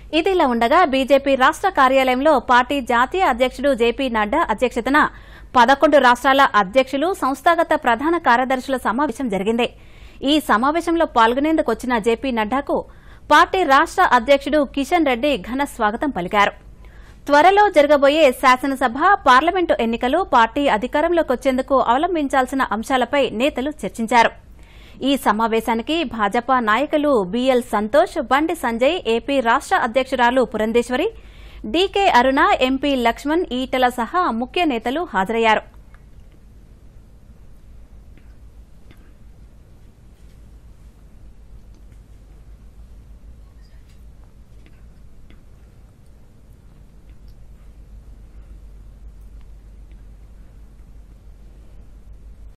ఇదిలా ఉండగా బీజేపీ రాష్ట కార్యాలయంలో పార్టీ జాతీయ అధ్యక్షుడు జేపీ నడ్డా అధ్యక్షతన పదకొండు రాష్ట్రాల అధ్యక్షులు సంస్థాగత ప్రధాన కార్యదర్శుల సమావేశం జరిగింది ఈ సమావేశంలో పాల్గొనేందుకు వచ్చిన జేపీ నడ్డాకు పార్టీ రాష్ట అధ్యక్షుడు కిషన్ రెడ్డి ఘన స్వాగతం పలికారు త్వరలో జరగబోయే శాసనసభ పార్లమెంటు ఎన్నికలు పార్టీ అధికారంలోకి వచ్చేందుకు అవలంబించాల్సిన అంశాలపై నేతలు చర్చించారు ఈ సమావేశానికి భాజపా నాయకులు బీఎల్ సంతోష్ బండి సంజయ్ ఏపీ రాష్ట అధ్యక్షురాలు పురంధేశ్వరి డీకే అరుణ ఎంపీ లక్ష్మణ్ ఈటల సహా ముఖ్య నేతలు హాజరయ్యారు